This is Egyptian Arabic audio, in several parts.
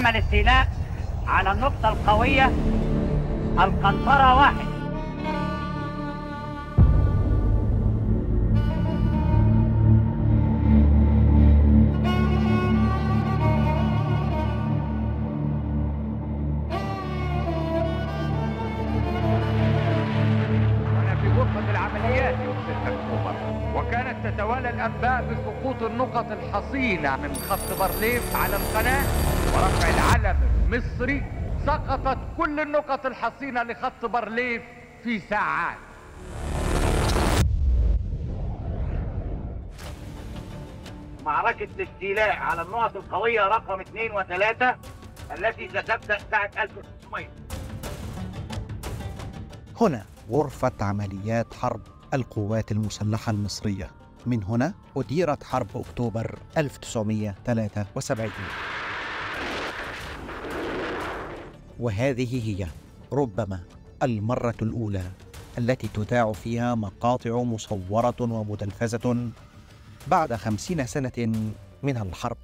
تم الاستيلاء على النقطة القوية القنطرة واحد وانا في غرفة العمليات يوم 6 اكتوبر وكانت تتوالى الانباء بسقوط النقط الحصينة من خط بارليف على القناة ورفع العلم المصري سقطت كل النقط الحصينة لخط بارليف في ساعات معركة الاستيلاء على النقط القوية رقم 2 و3 التي ستبدأ ساعة 1500 هنا غرفة عمليات حرب القوات المسلحة المصرية من هنا أديرت حرب أكتوبر 1973 وهذه هي ربما المرة الأولى التي تذاع فيها مقاطع مصورة ومدلفزة بعد خمسين سنة من الحرب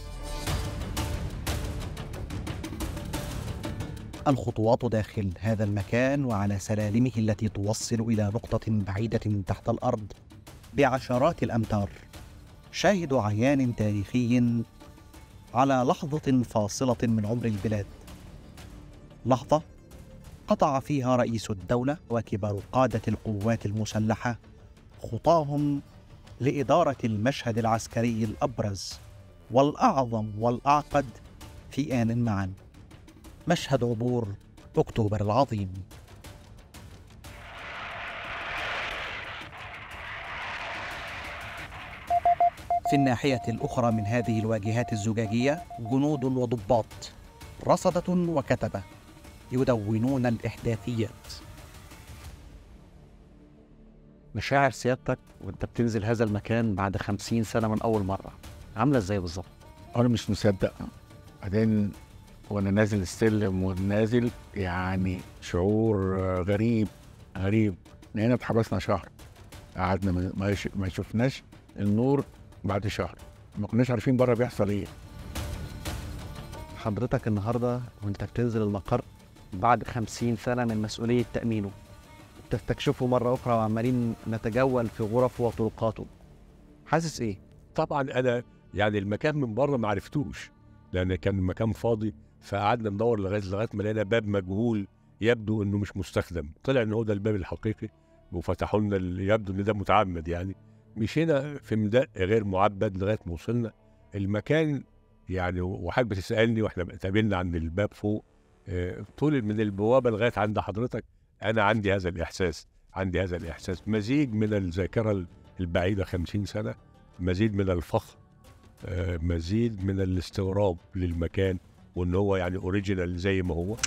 الخطوات داخل هذا المكان وعلى سلالمه التي توصل إلى نقطة بعيدة تحت الأرض بعشرات الأمتار شاهد عيان تاريخي على لحظة فاصلة من عمر البلاد لحظة قطع فيها رئيس الدولة وكبار قادة القوات المسلحة خطاهم لإدارة المشهد العسكري الأبرز والأعظم والأعقد في آن معا مشهد عبور أكتوبر العظيم في الناحية الأخرى من هذه الواجهات الزجاجية جنود وضباط رصدة وكتبة يدونون الإحداثيات مشاعر سيادتك وانت بتنزل هذا المكان بعد خمسين سنة من أول مرة عاملة ازاي بالظبط؟ انا مش مصدق بعدين وانا نازل السلم ونازل يعني شعور آه، غريب غريب هنا اتحبسنا شهر قعدنا ما- ما يش- ما شفناش النور بعد شهر ما كناش عارفين بره بيحصل ايه حضرتك النهاردة وانت بتنزل المقر بعد خمسين سنة من مسؤولية تأمينه بتستكشفه مرة أخرى وعمالين نتجول في غرفه وطرقاته حاسس ايه؟ طبعا انا يعني المكان من بره ما عرفتوش لان كان المكان فاضي فقعدنا ندور لغايه لغايه ما لقينا باب مجهول يبدو انه مش مستخدم طلع ان هو ده الباب الحقيقي وفتحوا لنا ال- يبدو ان ده متعمد يعني مشينا في مدق غير معبد لغايه ما وصلنا المكان يعني وحضرتك بتسالني واحنا اتقابلنا عند الباب فوق آه، طول من البوابه لغايه عند حضرتك انا عندي هذا الاحساس عندي هذا الاحساس مزيج من الذاكره البعيده 50 سنه مزيد من الفخر آه، مزيد من الاستغراب للمكان وان هو يعني اوريجينال زي ما هو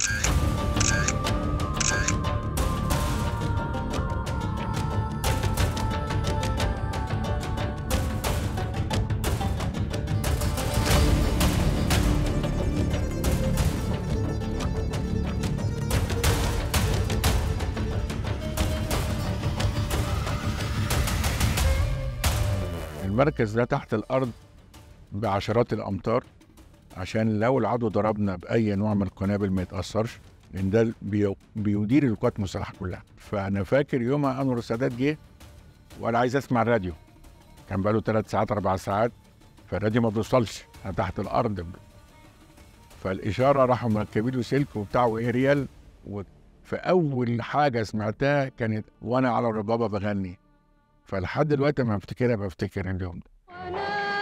المركز ده تحت الارض بعشرات الامتار عشان لو العدو ضربنا باي نوع من القنابل ما يتاثرش لان ده بي- بيدير القوات المسلحه كلها فانا فاكر يومها انور السادات جه وانا عايز اسمع الراديو كان بقاله ثلاث ساعات اربع ساعات فالراديو ما بيوصلش انا تحت الارض فالاشاره راحوا مركبين له سلك وبتاع واريال و... فاول حاجه سمعتها كانت وانا على الربابه بغني فلحد دلوقتي ما بفتكرها بفتكر اليوم ده وانا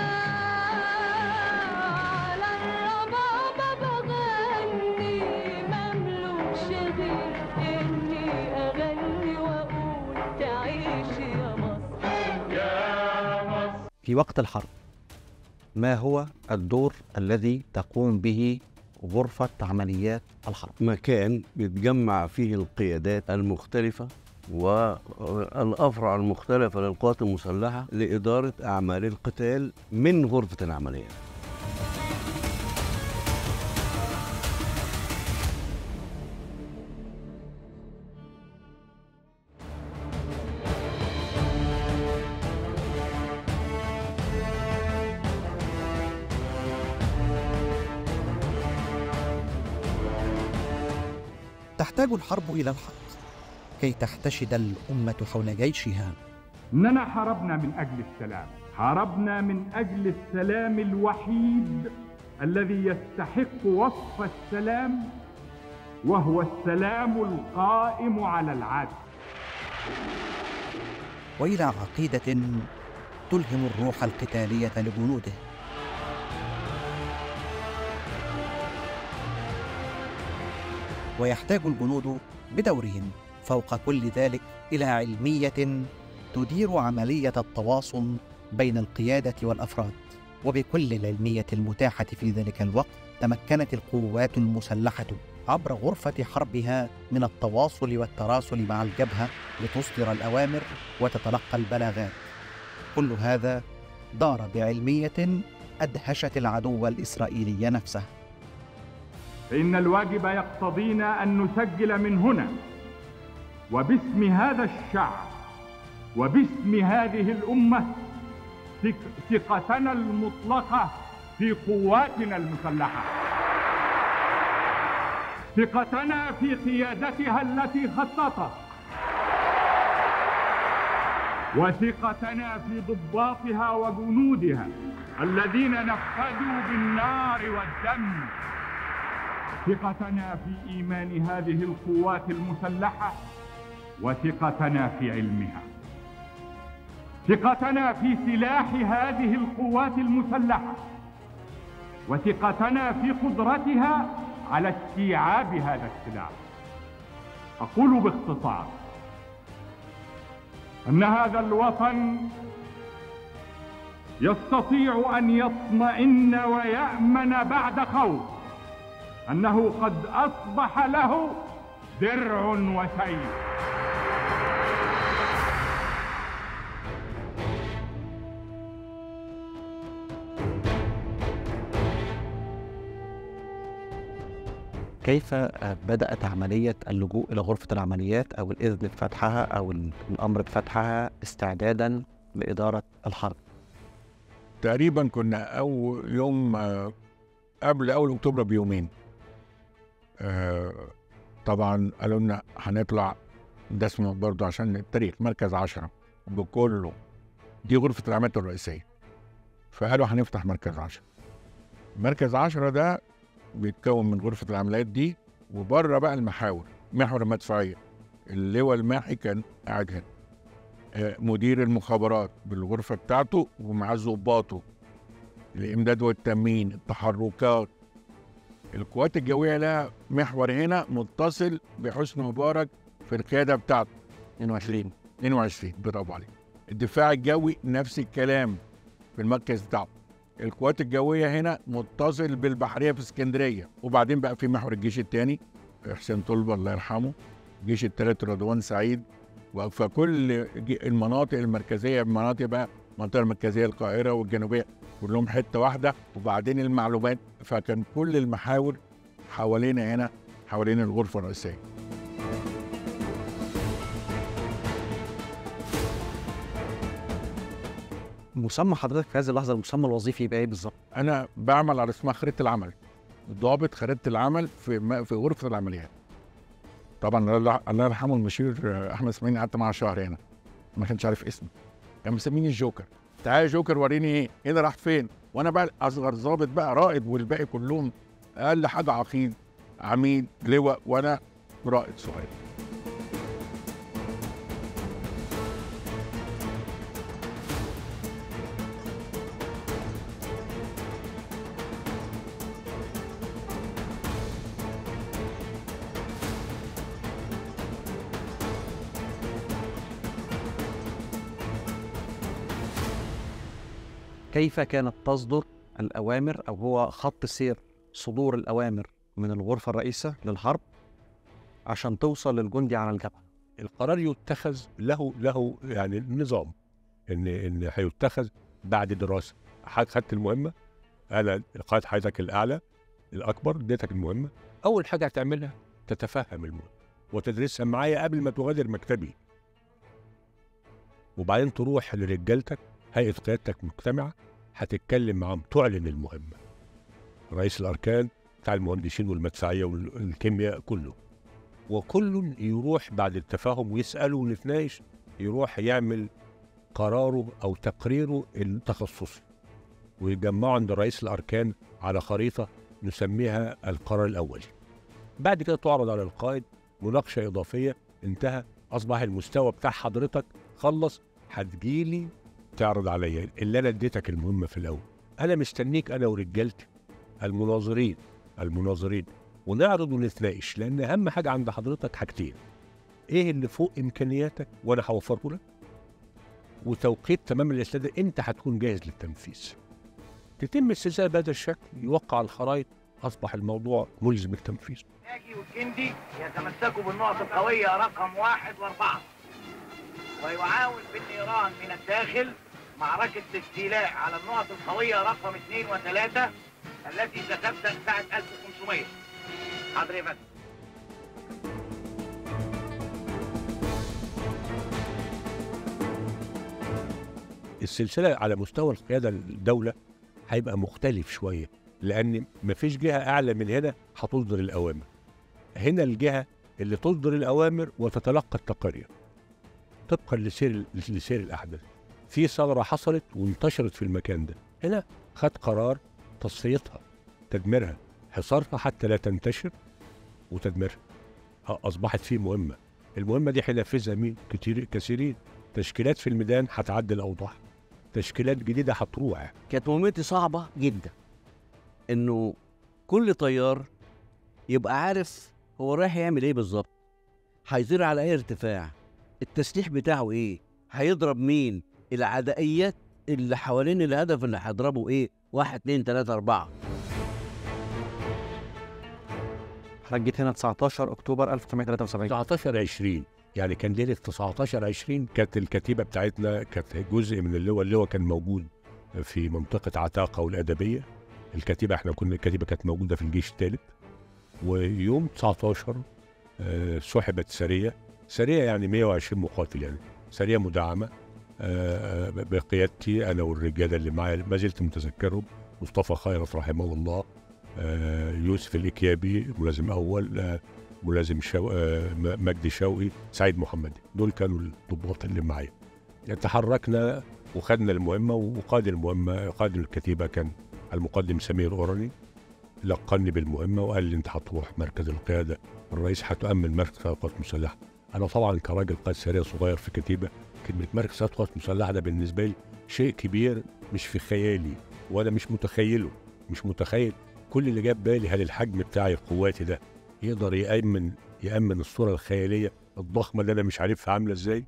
على الربابة بغني مملوكش غير اني اغني واقول تعيش يا مصر في وقت الحرب ما هو الدور الذي تقوم به غرفة عمليات الحرب مكان بيتجمع فيه القيادات المختلفة والأفرع المختلفة للقوات المسلحة لإدارة أعمال القتال من غرفة العمليات تحتاج الحرب إلى الحق كي تحتشد الأمة حول جيشها إننا حاربنا من أجل السلام حاربنا من أجل السلام الوحيد الذي يستحق وصف السلام وهو السلام القائم على العدل وإلى عقيدة تلهم الروح القتالية لجنوده ويحتاج الجنود بدورهم فوق كل ذلك إلى علمية تدير عملية التواصل بين القيادة والأفراد وبكل العلمية المتاحة في ذلك الوقت تمكنت القوات المسلحة عبر غرفة حربها من التواصل والتراسل مع الجبهة لتصدر الأوامر وتتلقى البلاغات كل هذا دار بعلمية أدهشت العدو الإسرائيلي نفسه فإن الواجب يقتضينا أن نسجل من هنا وباسم هذا الشعب وباسم هذه الأمة ثق- ثقتنا المطلقة في قواتنا المسلحة ثقتنا في قيادتها التي خططت وثقتنا في ضباطها وجنودها الذين نفذوا بالنار والدم ثقتنا في ايمان هذه القوات المسلحه وثقتنا في علمها ثقتنا في سلاح هذه القوات المسلحه وثقتنا في قدرتها على استيعاب هذا السلاح اقول باختصار ان هذا الوطن يستطيع ان يطمئن ويامن بعد خوف انه قد اصبح له درع وسيف كيف آه، بدأت عملية اللجوء إلى غرفة العمليات أو الإذن بفتحها أو ال- الأمر بفتحها استعدادا لإدارة الحرب تقريبا كنا اول يوم آه، قبل اول اكتوبر بيومين آه، طبعا قالوا لنا هنطلع ده اسمه برضه عشان التاريخ مركز عشرة بكله دي غرفة العمليات الرئيسية فقالوا هنفتح مركز عشرة مركز عشرة ده بيتكون من غرفة العمليات دي وبره بقى المحاور محور المدفعية اللواء الماحي كان قاعد هنا آه، مدير المخابرات بالغرفة بتاعته ومعاه ظباطه الإمداد والتأمين التحركات القوات الجوية لها محور هنا متصل بحسن مبارك في القيادة بتاعته 22 22 برافو عليك الدفاع الجوي نفس الكلام في المركز بتاعه القوات الجوية هنا متصل بالبحرية في اسكندرية وبعدين بقى في محور الجيش الثاني حسين طلبة الله يرحمه الجيش الثالث رضوان سعيد فكل ج- المناطق المركزية المناطق بقى المنطقة المركزية القاهرة والجنوبية كلهم حتة واحدة وبعدين المعلومات فكان كل المحاور حوالينا هنا حوالين الغرفة الرئيسية مسمى حضرتك في هذه اللحظة المسمى الوظيفي يبقى إيه بالظبط؟ انا بعمل على اسمها خريطه العمل ضابط خريطه العمل في م- في غرفه العمليات طبعا الله الله يرحمه المشير آه، احمد اسماعيل قعدت معاه شهر هنا ما كانش عارف اسمي كان مسميني الجوكر تعالى يا جوكر وريني ايه ايه ده راح فين وانا بقى اصغر ضابط بقى رائد والباقي كلهم اقل حاجه عقيد عميد لواء وانا رائد صغير كيف كانت تصدر الأوامر أو هو خط سير صدور الأوامر من الغرفة الرئيسة للحرب عشان توصل للجندي على الجبهة القرار يتخذ له له يعني نظام ان ان هيتخذ بعد دراسه حضرتك خدت المهمه انا قائد حياتك الاعلى الاكبر اديتك المهمه اول حاجه هتعملها تتفهم المهمه وتدرسها معايا قبل ما تغادر مكتبي وبعدين تروح لرجالتك هيئه قيادتك مجتمعه هتتكلم معاهم تعلن المهمه رئيس الاركان بتاع المهندسين والمدفعيه والكيمياء كله وكل يروح بعد التفاهم ويساله ونتناقش يروح يعمل قراره او تقريره التخصصي ويجمعوا عند رئيس الاركان على خريطه نسميها القرار الاولي. بعد كده تعرض على القائد مناقشه اضافيه انتهى اصبح المستوى بتاع حضرتك خلص هتجيلي تعرض عليا اللي انا اديتك المهمه في الاول. انا مستنيك انا ورجالتي المناظرين المناظرين ونعرض ونتناقش لان اهم حاجه عند حضرتك حاجتين. ايه اللي فوق امكانياتك وانا هوفره لك وتوقيت تمام الاستعداد انت هتكون جاهز للتنفيذ. تتم السلسله بهذا الشكل يوقع الخرائط اصبح الموضوع ملزم التنفيذ. ناجي والجندي يتمسكوا بالنقط القوية رقم واحد واربعة ويعاون بالنيران من الداخل معركة الاستيلاء على النقط القوية رقم اثنين وثلاثة التي ستبدأ ساعة 1500 حاضر يا فندم السلسله على مستوى القياده الدوله هيبقى مختلف شويه لان مفيش جهه اعلى من هنا هتصدر الاوامر هنا الجهه اللي تصدر الاوامر وتتلقى التقارير طبقا لسير لسير الاحداث في ثغره حصلت وانتشرت في المكان ده هنا خد قرار تصفيتها تدميرها حصارها حتى لا تنتشر وتدميرها أ- اصبحت فيه مهمه المهمه دي هينفذها مين كتير كثيرين تشكيلات في الميدان هتعدل الاوضاع تشكيلات جديده هتروح كانت مهمتي صعبة جدا انه كل طيار يبقى عارف هو رايح يعمل ايه بالظبط هيطير على اي ارتفاع التسليح بتاعه ايه هيضرب مين العدائيات اللي حوالين الهدف اللي هيضربه ايه واحد اتنين تلاتة اربعة حضرتك جيت هنا 19 اكتوبر 1973 19 20 يعني كان ليله 19 20 كانت الكتيبه بتاعتنا كانت جزء من اللواء اللواء كان موجود في منطقه عتاقه والادبيه الكتيبه احنا كنا الكتيبه كانت موجوده في الجيش الثالث ويوم 19 آه، سحبت سريه سريه يعني 120 مقاتل يعني سريه مدعمه آه، آه، بقيادتي انا والرجاله اللي معايا ما زلت متذكرهم مصطفى خيرت رحمه الله آه، يوسف الإكيابي ملازم أول آه، ملازم شو... آه، م- مجدي شوقي سعيد محمد دول كانوا الضباط اللي معايا تحركنا وخدنا المهمة وقائد المهمة قائد الكتيبة كان المقدم سمير أوراني لقني بالمهمة وقال لي أنت هتروح مركز القيادة الرئيس هتؤمن مركز قوات مسلحة أنا طبعا كراجل قائد سريع صغير في كتيبة كلمة مركز قوات مسلحة ده بالنسبة لي شيء كبير مش في خيالي وأنا مش متخيله مش متخيل كل اللي جاب بالي هل الحجم بتاعي قواتي ده يقدر يأمن يأمن الصورة الخيالية الضخمة اللي أنا مش عارفها عاملة إزاي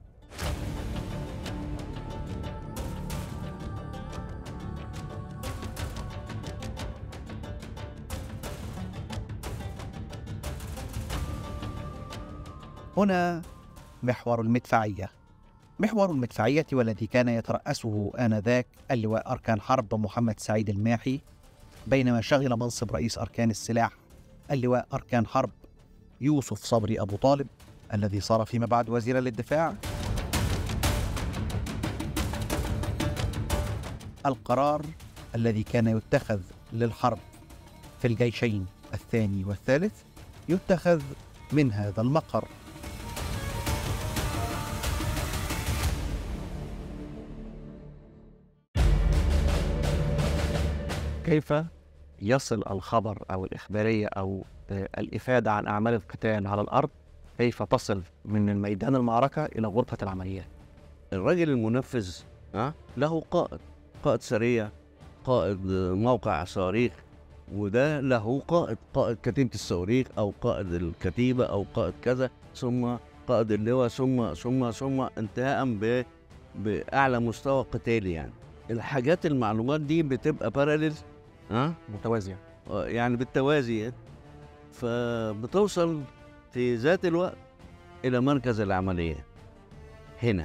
هنا محور المدفعية محور المدفعية والذي كان يترأسه آنذاك اللواء أركان حرب محمد سعيد الماحي بينما شغل منصب رئيس أركان السلاح اللواء أركان حرب يوسف صبري أبو طالب الذي صار فيما بعد وزيرا للدفاع القرار الذي كان يتخذ للحرب في الجيشين الثاني والثالث يتخذ من هذا المقر كيف يصل الخبر او الاخباريه او آه، الافاده عن اعمال القتال على الارض كيف تصل من ميدان المعركه الى غرفه العمليات الراجل المنفذ ها له قائد قائد سريع قائد موقع صواريخ وده له قائد قائد كتيبة الصواريخ أو قائد الكتيبة أو قائد كذا ثم قائد اللواء ثم ثم ثم انتهاء ب بأعلى مستوى قتالي يعني الحاجات المعلومات دي بتبقى باراليل ها متوازيه آه، يعني بالتوازي فبتوصل في ذات الوقت إلى مركز العملية هنا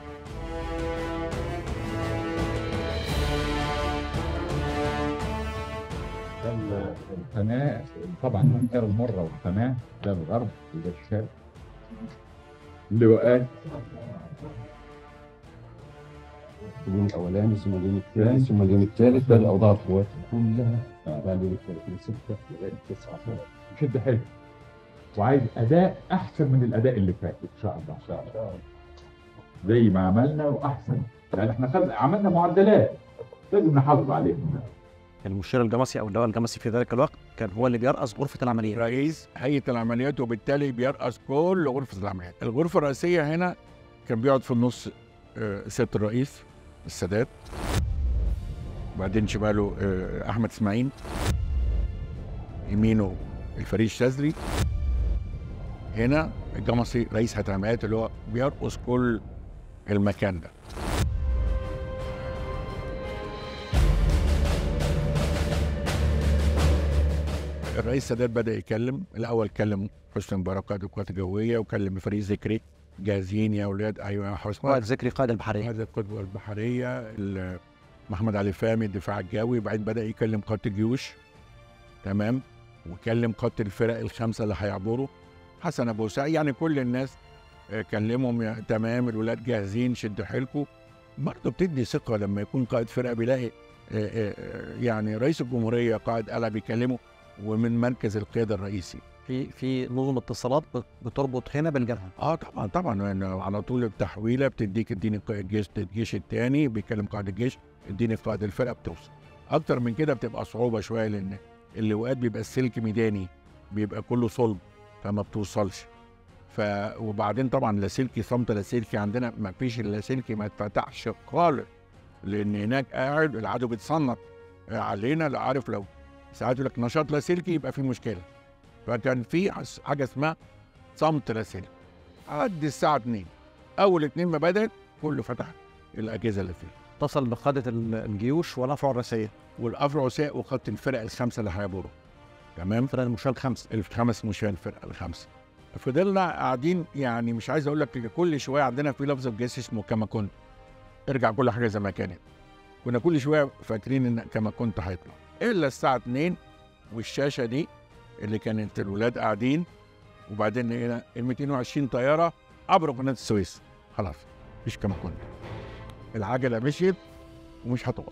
ده ال- القناة طبعا غير المرة والقناة ده الغرب وده الشرق اللواءات اليوم الأولاني ثم اليوم الثاني ثم اليوم الثالث ده الأوضاع القوات كلها بعد اليوم الثالث من ستة لغاية تسعة شد حيل وعايز اداء احسن من الاداء اللي فات ان شاء الله ان شاء الله زي ما عملنا واحسن يعني احنا خد... عملنا معدلات لازم نحافظ عليهم المشير الجمصي او اللواء الجمصي في ذلك الوقت كان هو اللي بيرأس غرفه العمليات رئيس هيئه العمليات وبالتالي بيرأس كل غرفه العمليات الغرفه الرئيسيه هنا كان بيقعد في النص آه، سياده الرئيس السادات وبعدين شماله آه، احمد اسماعيل يمينه الفريد الشاذلي هنا الجمصي رئيس هيئه العمليات اللي هو بيرقص كل المكان ده الرئيس السادات بدا يتكلم الاول كلم حسني مبارك قائد القوات الجويه وكلم فريق ذكري جاهزين يا اولاد ايوه يا حسني قائد ذكري قائد البحريه قائد القوات البحريه ال- محمد علي فهمي الدفاع الجوي بعدين بدا يكلم قاده الجيوش تمام وكلم قاده الفرق الخمسه اللي هيعبروا حسن ابو سعيد يعني كل الناس آه، كلمهم يا تمام الولاد جاهزين شدوا حيلكم برضه بتدي ثقه لما يكون قائد فرقه بيلاقي آه، آه، آه، يعني رئيس الجمهوريه قائد قلعه بيكلمه ومن مركز القياده الرئيسي في في نظم اتصالات بت- بتربط هنا بالجبهه اه طبعا طبعا يعني على طول التحويله بتديك اديني قائد الجيش الجيش الثاني بيكلم قائد الجيش اديني قائد الفرقه بتوصل اكتر من كده بتبقى صعوبه شويه لان اللواءات بيبقى السلك ميداني بيبقى كله صلب فما بتوصلش ف وبعدين طبعا لاسلكي صمت لاسلكي عندنا ما فيش اللاسلكي ما اتفتحش خالص لان هناك قاعد العدو بيتصنط علينا لا عارف لو ساعات يقول لك نشاط لاسلكي يبقى في مشكله فكان في عس- حاجه اسمها صمت لاسلكي عد الساعه 2 اول اتنين ما بدات كله فتح الاجهزه اللي فيه اتصل بقاده ال- الجيوش والافرع الرئيسيه والافرع وساء وخط الفرق الخمسه اللي هيعبروا تمام فرق المشاة الخمس الخمس مشاة الفرقه الخمسه فضلنا قاعدين يعني مش عايز اقول لك كل شويه عندنا في لفظ الجيش اسمه كما كنت ارجع كل حاجه زي ما كانت كنا كل شويه فاكرين ان كما كنت هيطلع الا الساعه 2 والشاشه دي اللي كانت الولاد قاعدين وبعدين هنا ال 220 طياره عبروا قناه السويس خلاص مفيش كما كنت العجله مشيت ومش هتقف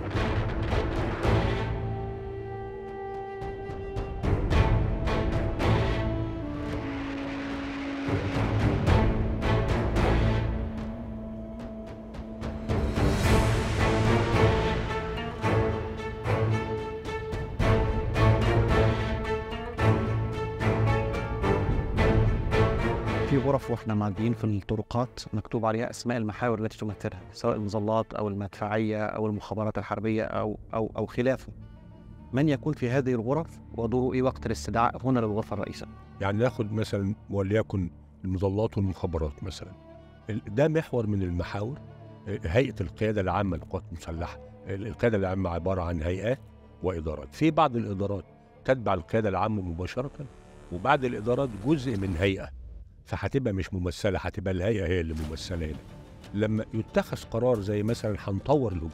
في غرف واحنا معديين في الطرقات مكتوب عليها اسماء المحاور التي تمثلها سواء المظلات او المدفعيه او المخابرات الحربيه او او او خلافه من يكون في هذه الغرف ودوره ايه وقت الاستدعاء هنا للغرفه الرئيسيه يعني ناخد مثلا وليكن المظلات والمخابرات مثلا ال- ده محور من المحاور آه، هيئه القياده العامه للقوات المسلحه ال- القياده العامه عباره عن هيئات وادارات في بعض الادارات تتبع القياده العامه مباشره وبعد الادارات جزء من هيئه فهتبقى مش ممثله هتبقى الهيئه هي اللي ممثله هنا لما يتخذ قرار زي مثلا هنطور الهجوم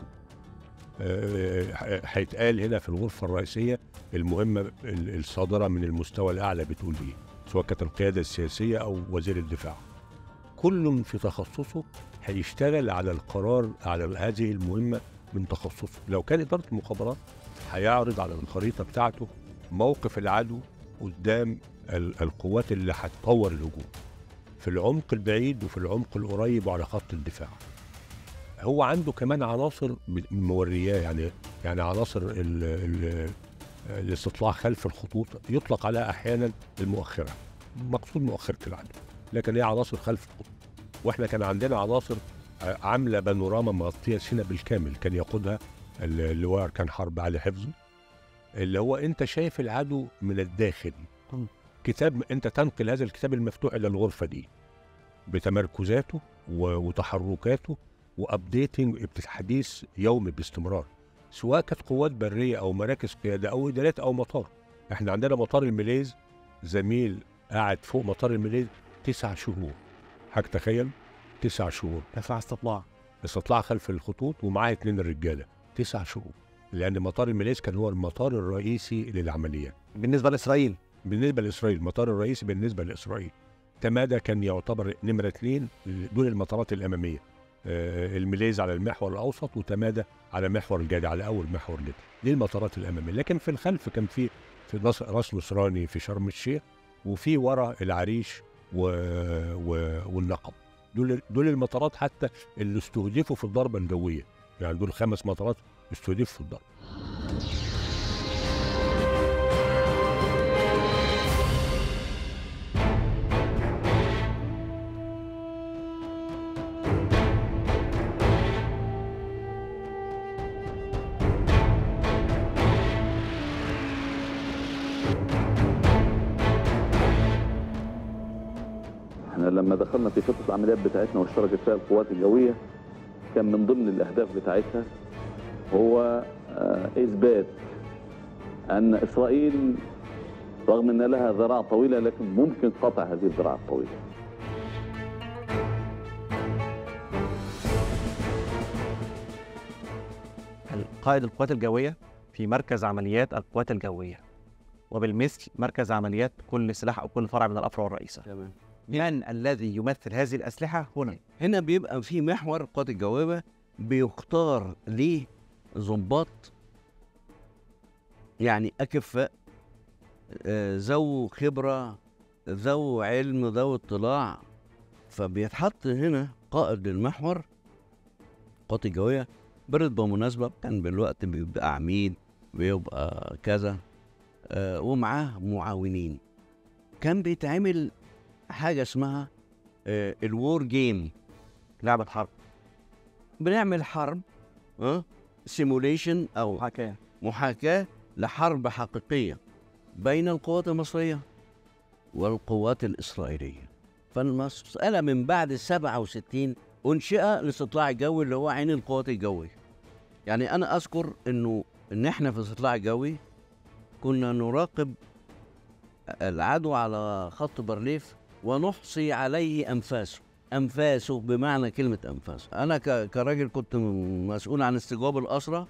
آه، آه، هيتقال هنا في الغرفه الرئيسيه المهمه ال- الصادره من المستوى الاعلى بتقول ايه سواء كانت القياده السياسيه او وزير الدفاع كل في تخصصه هيشتغل على القرار على هذه المهمه من تخصصه لو كان اداره المخابرات هيعرض على الخريطه بتاعته موقف العدو قدام ال- القوات اللي هتطور الهجوم في العمق البعيد وفي العمق القريب وعلى خط الدفاع هو عنده كمان عناصر ب- مورياه يعني يعني عناصر ال ال الاستطلاع خلف الخطوط يطلق عليها احيانا المؤخره مقصود مؤخره العدو لكن هي عناصر خلف الخطوط واحنا كان عندنا عناصر ع- عامله بانوراما مغطيه سينا بالكامل كان يقودها ال- اللواء اركان حرب علي حفظي اللي هو انت شايف العدو من الداخل مم. كتاب انت تنقل هذا الكتاب المفتوح الى الغرفه دي بتمركزاته و- وتحركاته وابديتنج حديث يومي باستمرار سواء كانت قوات بريه او مراكز قياده او ادارات او مطار احنا عندنا مطار الميليز زميل قاعد فوق مطار الميليز تسع شهور حضرتك تخيل تسع شهور دفاع استطلاع استطلاع خلف الخطوط ومعاه اتنين رجاله تسع شهور لان مطار الميليز كان هو المطار الرئيسي للعمليات بالنسبه لاسرائيل بالنسبه لاسرائيل المطار الرئيسي بالنسبه لاسرائيل تمادى كان يعتبر نمره اثنين دون المطارات الاماميه آه، الميليز على المحور الاوسط وتمادى على محور الجدع على اول محور جدع دي المطارات الاماميه لكن في الخلف كان في في نص- راس نصراني في شرم الشيخ وفي ورا العريش و... و... والنقب دول دول المطارات حتى اللي استهدفوا في الضربه الجويه يعني دول خمس مطارات استهدفوا في الضرب احنا لما دخلنا في خطه العمليات بتاعتنا واشتركت فيها القوات الجويه كان من ضمن الاهداف بتاعتها هو آه، اثبات ان اسرائيل رغم ان لها ذراع طويله لكن ممكن قطع هذه الذراع الطويله قائد القوات الجوية في مركز عمليات القوات الجوية وبالمثل مركز عمليات كل سلاح أو كل فرع من الأفرع الرئيسة تمام من الذي يمثل هذه الأسلحة هنا هنا بيبقى في محور القوات الجوية بيختار ليه ضباط يعني أكفاء آه، ذو خبرة ذو علم ذو اطلاع فبيتحط هنا قائد للمحور القوات الجوية برتبة مناسبة كان بالوقت بيبقى عميد بيبقى كذا آه، ومعاه معاونين كان بيتعمل حاجة اسمها آه، الوور جيم لعبة حرب بنعمل حرب اه سيموليشن او حكاية محاكاة لحرب حقيقية بين القوات المصرية والقوات الإسرائيلية فالمسألة من بعد 67 أنشئ الاستطلاع الجوي اللي هو عين القوات الجوية يعني أنا أذكر إنه إن إحنا في الاستطلاع الجوي كنا نراقب العدو على خط بارليف ونحصي عليه أنفاسه أنفاسه بمعنى كلمة أنفاس أنا ك- كراجل كنت م- مسؤول عن استجواب الأسرة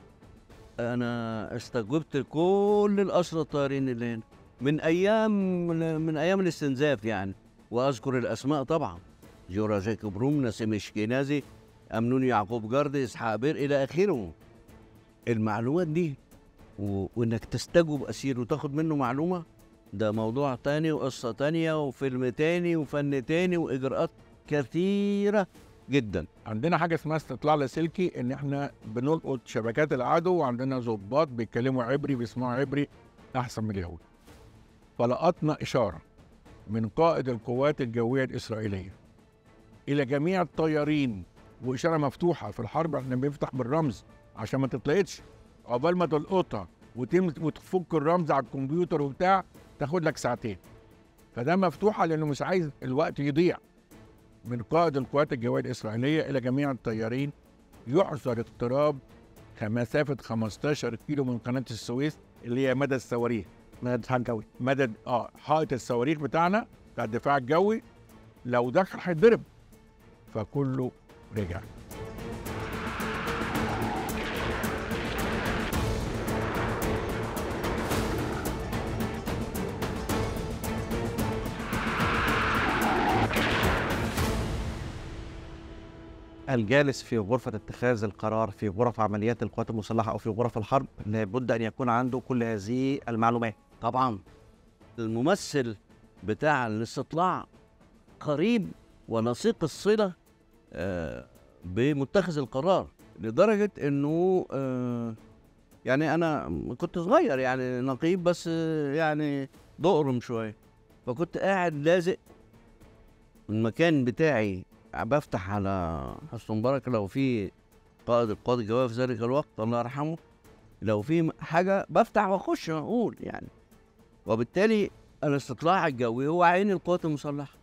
أنا استجوبت كل الأسرة الطيارين اللي هنا من أيام من أيام الاستنزاف يعني وأذكر الأسماء طبعا جورا جاكوب روم نسيم اشكينازي أمنون يعقوب جرد إسحاق بير إلى آخره المعلومات دي و... وإنك تستجوب أسير وتاخد منه معلومة ده موضوع تاني وقصة تانية وفيلم تاني وفن تاني وإجراءات كثيرة جدا عندنا حاجه اسمها استطلاع لاسلكي ان احنا بنلقط شبكات العدو وعندنا ضباط بيتكلموا عبري بيسمعوا عبري احسن من اليهود فلقطنا اشاره من قائد القوات الجويه الاسرائيليه الى جميع الطيارين واشاره مفتوحه في الحرب احنا بنفتح بالرمز عشان ما تتلقطش عقبال ما تلقطها وتم وتفك الرمز على الكمبيوتر وبتاع تاخد لك ساعتين فده مفتوحه لانه مش عايز الوقت يضيع من قائد القوات الجوية الإسرائيلية إلى جميع الطيارين يعذر اقتراب مسافة 15 كيلو من قناة السويس اللي هي مدى الصواريخ من الدفاع الجوي مدى اه حائط الصواريخ بتاعنا بتاع الدفاع الجوي لو دخل هيتضرب فكله رجع الجالس في غرفة اتخاذ القرار في غرف عمليات القوات المسلحة أو في غرف الحرب لابد أن يكون عنده كل هذه المعلومات طبعا الممثل بتاع الاستطلاع قريب ولصيق الصلة آه، بمتخذ القرار لدرجة انه آه، يعني انا كنت صغير يعني نقيب بس آه، يعني ضقرم شوية فكنت قاعد لازق المكان بتاعي بفتح على حسن مبارك لو في قائد القوات الجوية في ذلك الوقت الله يرحمه لو في حاجة بفتح واخش اقول يعني وبالتالي الاستطلاع الجوي هو عين القوات المسلحة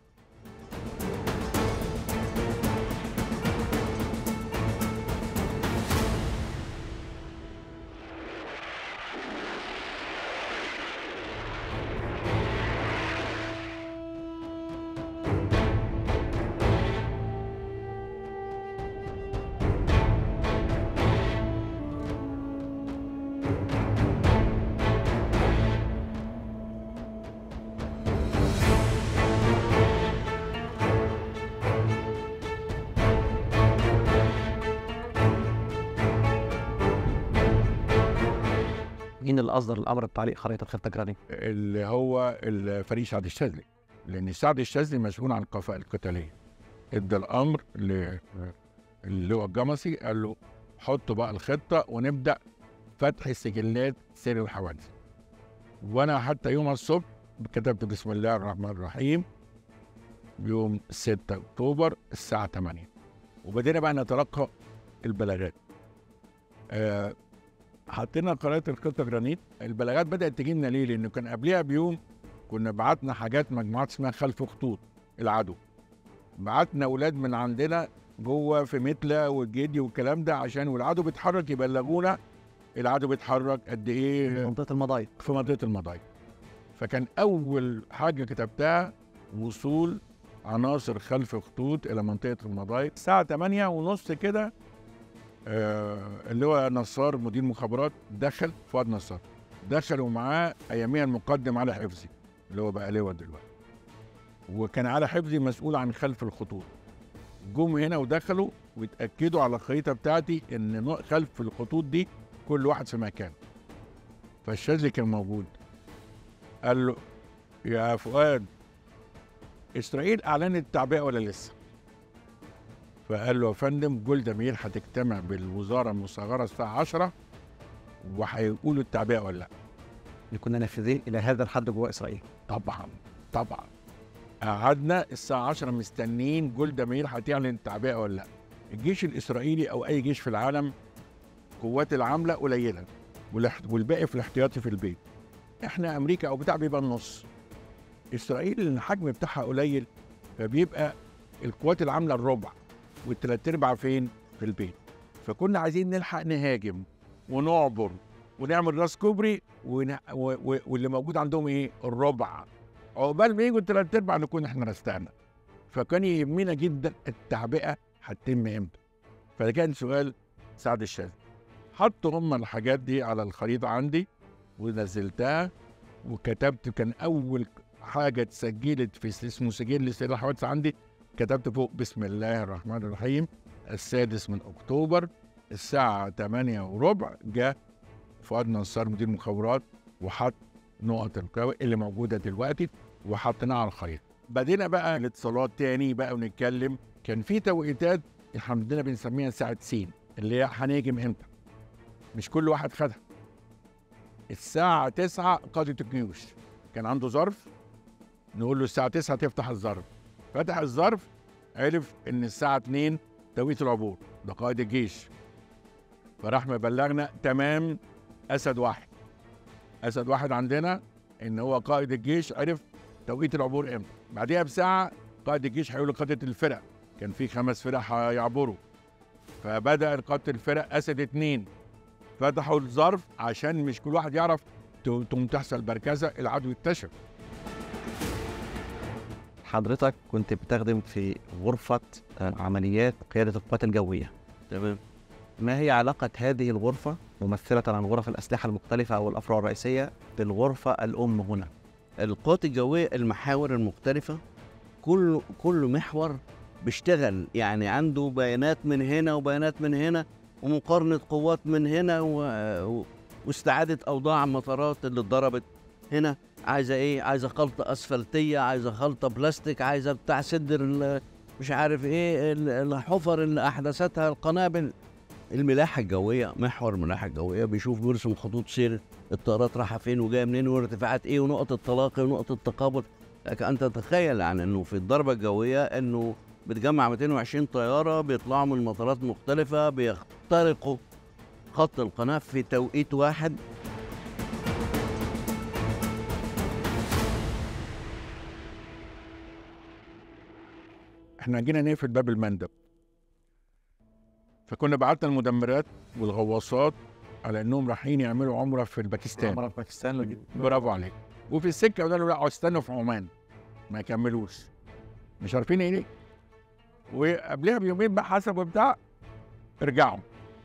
مين اللي اصدر الامر بتعليق خريطه خطه جرانيت؟ اللي هو الفريق سعد الشاذلي لان سعد الشاذلي مسؤول عن القفاء القتاليه ادى الامر ل- اللواء الجمصي قال له حطوا بقى الخطه ونبدا فتح سجلات سير الحوادث وانا حتى يوم الصبح كتبت بسم الله الرحمن الرحيم يوم 6 اكتوبر الساعه 8 وبدينا بقى نتلقى البلاغات آه حطينا قناه الخطه جرانيت البلاغات بدات تجي لنا ليه؟ لانه كان قبلها بيوم كنا بعتنا حاجات مجموعات اسمها خلف خطوط العدو بعتنا اولاد من عندنا جوه في متلا والجدي والكلام ده عشان والعدو بيتحرك يبلغونا العدو بيتحرك قد ايه منطقه المضايق في منطقه المضايق فكان اول حاجه كتبتها وصول عناصر خلف خطوط الى منطقه المضايق الساعه 8 ونص كده آه اللي هو نصار مدير مخابرات دخل فؤاد نصار دخل ومعاه اياميها المقدم علي حفظي اللي هو بقى لواء دلوقتي وكان علي حفظي مسؤول عن خلف الخطوط جم هنا ودخلوا واتاكدوا على الخريطه بتاعتي ان نوع- خلف الخطوط دي كل واحد في مكان فالشاذلي كان موجود قال له يا فؤاد اسرائيل اعلنت التعبئه ولا لسه؟ فقال له يا فندم جولدا مير هتجتمع بالوزاره المصغره الساعه 10 وهيقولوا التعبئه ولا لا؟ اللي كنا نافذين الى هذا الحد جوه اسرائيل طبعا طبعا قعدنا الساعه 10 مستنيين جولدا مير هتعلن التعبئه ولا لا؟ الجيش الاسرائيلي او اي جيش في العالم قوات العامله قليله والاحت- والباقي في الاحتياطي في البيت احنا امريكا او بتاع بيبقى النص اسرائيل الحجم بتاعها قليل فبيبقى القوات العامله الربع والتلات ارباع فين في البيت فكنا عايزين نلحق نهاجم ونعبر ونعمل راس كوبري ون... و... و... واللي موجود عندهم ايه الربع عقبال ما يجوا التلات ارباع نكون احنا رستعنا فكان يهمنا جدا التعبئه هتتم امتى فده كان سؤال سعد الشاذلي حطوا هم الحاجات دي على الخريطه عندي ونزلتها وكتبت كان اول حاجه اتسجلت في س- اسمه سجل سير الحوادث عندي كتبت فوق بسم الله الرحمن الرحيم السادس من اكتوبر الساعه 8 وربع جاء فؤاد نصار مدير مخابرات وحط نقط القوي اللي موجوده دلوقتي وحطيناها على الخريطه بدينا بقى الاتصالات تاني بقى ونتكلم كان في توقيتات احنا عندنا بنسميها ساعه سين اللي هي هنهجم امتى مش كل واحد خدها الساعة 9 قادة الجيوش كان عنده ظرف نقول له الساعة 9 تفتح الظرف فتح الظرف عرف ان الساعة 2 توقيت العبور ده قائد الجيش فراح مبلغنا تمام اسد واحد اسد واحد عندنا ان هو قائد الجيش عرف توقيت العبور امتى بعديها بساعة قائد الجيش هيقول لقادة الفرق كان في خمس فرق هيعبروا فبدأ قادة الفرق اسد اتنين فتحوا الظرف عشان مش كل واحد يعرف ت- تقوم تحصل بركزه العدو يكتشف حضرتك كنت بتخدم في غرفه آه، عمليات قياده القوات الجويه تمام ما هي علاقه هذه الغرفه ممثله عن غرف الاسلحه المختلفه او الافرع الرئيسيه بالغرفه الام هنا القوات الجوية المحاور المختلفة كل كل محور بيشتغل يعني عنده بيانات من هنا وبيانات من هنا ومقارنة قوات من هنا و... و... واستعادة أوضاع المطارات اللي اتضربت هنا عايزة إيه؟ عايزة خلطة أسفلتية عايزة خلطة بلاستيك عايزة بتاع سدر ال- مش عارف إيه ال- الحفر اللي أحدثتها القنابل الملاحة الجوية محور الملاحة الجوية بيشوف بيرسم خطوط سير الطيارات رايحة فين وجاية منين وارتفاعات إيه ونقط التلاقي ونقط التقابل لكن أنت تتخيل يعني إنه في الضربة الجوية إنه بتجمع 220 طيارة بيطلعوا من مطارات مختلفة بيخترقوا خط القناة في توقيت واحد احنا جينا نقفل باب المندب فكنا بعتنا المدمرات والغواصات على انهم رايحين يعملوا عمره في الباكستان عمرة في باكستان برافو عليك وفي السكه قالوا لا استنوا في عمان ما يكملوش مش عارفين ايه ليه وقبلها بيومين بقى حسبوا بتاع ارجعوا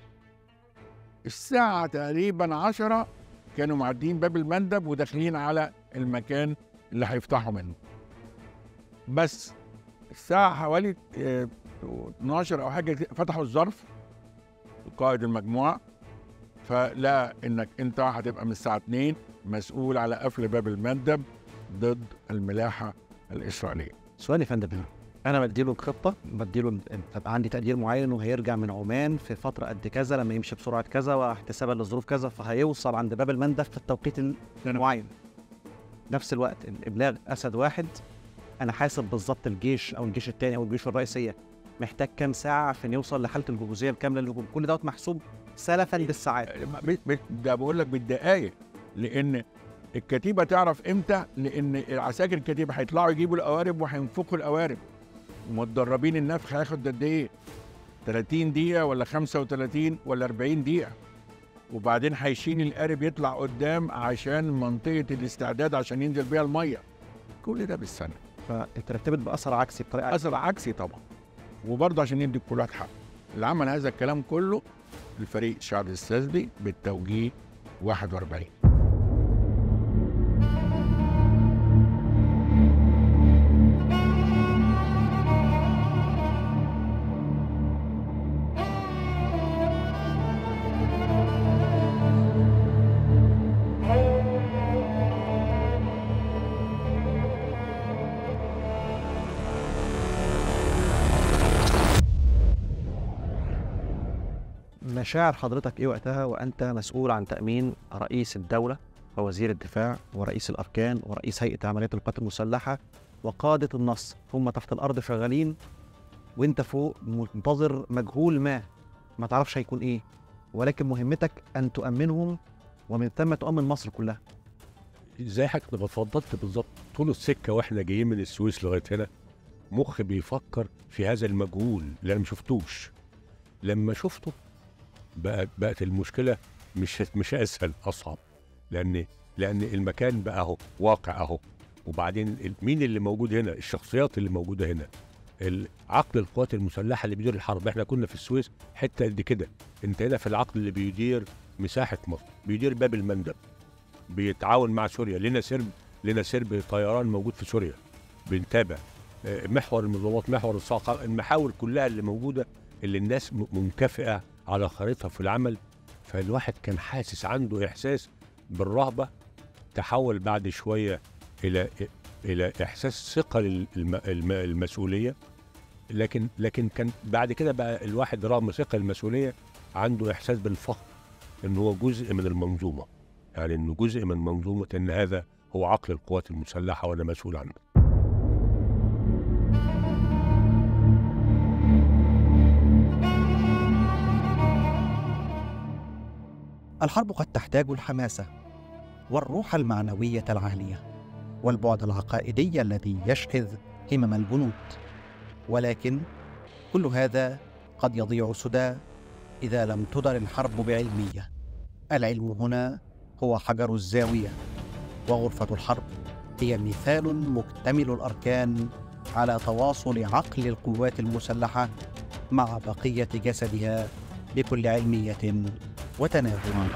الساعة تقريبا عشرة كانوا معديين باب المندب وداخلين على المكان اللي هيفتحوا منه بس الساعة حوالي اه 12 أو حاجة كده فتحوا الظرف قائد المجموعة فلا انك انت هتبقى من الساعه 2 مسؤول على قفل باب المندب ضد الملاحه الاسرائيليه سؤال يا فندم هنا انا بديله الخطه بديله طب عندي تقدير معين وهيرجع من عمان في فتره قد كذا لما يمشي بسرعه كذا واحتسابا لظروف كذا فهيوصل عند باب المندب في التوقيت المعين نفس الوقت الابلاغ اسد واحد انا حاسب بالظبط الجيش او الجيش الثاني او الجيوش الرئيسيه محتاج كام ساعه عشان يوصل لحاله الجهوزيه الكامله للهجوم كل دوت محسوب سلفا بالساعات ب- ب- ده بقول لك بالدقايق لان الكتيبه تعرف امتى لان عساكر الكتيبه هيطلعوا يجيبوا القوارب وهينفخوا القوارب متدربين النفخ هياخد قد ايه 30 دقيقه ولا 35 ولا 40 دقيقه وبعدين هيشيل القارب يطلع قدام عشان منطقه الاستعداد عشان ينزل بيها الميه كل ده بالسنه فاترتبت باثر عكسي بطريقه اثر عكسي طبعا وبرضه عشان يدي كل واحد حقه اللي عمل هذا الكلام كله الفريق الشعبي السلبي بالتوجيه 41 مشاعر حضرتك ايه وقتها وانت مسؤول عن تامين رئيس الدوله ووزير الدفاع ورئيس الاركان ورئيس هيئه عمليات القوات المسلحه وقاده النصر هم تحت الارض شغالين وانت فوق منتظر مجهول ما ما تعرفش هيكون ايه ولكن مهمتك ان تؤمنهم ومن ثم تؤمن مصر كلها زي حضرتك ما اتفضلت بالظبط طول السكه واحنا جايين من السويس لغايه هنا مخي بيفكر في هذا المجهول اللي انا ما شفتوش لما شفته بقت بقت المشكله مش مش اسهل اصعب لان لان المكان بقى اهو واقع اهو وبعدين ال- مين اللي موجود هنا الشخصيات اللي موجوده هنا ال- عقل القوات المسلحه اللي بيدير الحرب احنا كنا في السويس حته قد كده انت هنا في العقل اللي بيدير مساحه مصر بيدير باب المندب بيتعاون مع سوريا لنا سرب لنا سرب طيران موجود في سوريا بنتابع آه، محور المنظمات محور الصاقة المحاور كلها اللي موجودة اللي الناس م- منكفئة على خريطة في العمل فالواحد كان حاسس عنده إحساس بالرهبة تحول بعد شوية إلى إلى إحساس ثقة للمسؤولية لكن لكن كان بعد كده بقى الواحد رغم ثقة المسؤولية عنده إحساس بالفخر إن هو جزء من المنظومة يعني إنه جزء من منظومة إن هذا هو عقل القوات المسلحة وأنا مسؤول عنه الحرب قد تحتاج الحماسه والروح المعنويه العاليه والبعد العقائدي الذي يشحذ همم الجنود ولكن كل هذا قد يضيع سدى اذا لم تدر الحرب بعلميه العلم هنا هو حجر الزاويه وغرفه الحرب هي مثال مكتمل الاركان على تواصل عقل القوات المسلحه مع بقيه جسدها بكل علميه وتناغم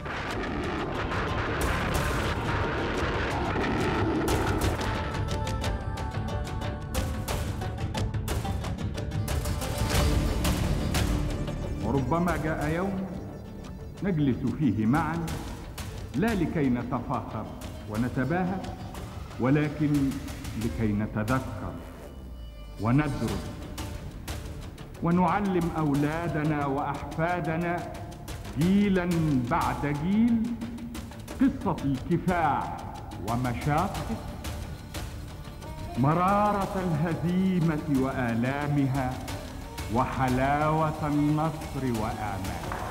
وربما جاء يوم نجلس فيه معا لا لكي نتفاخر ونتباهى ولكن لكي نتذكر وندرس ونعلم اولادنا واحفادنا جيلا بعد جيل قصه الكفاح ومشاقه مراره الهزيمه والامها وحلاوه النصر واماله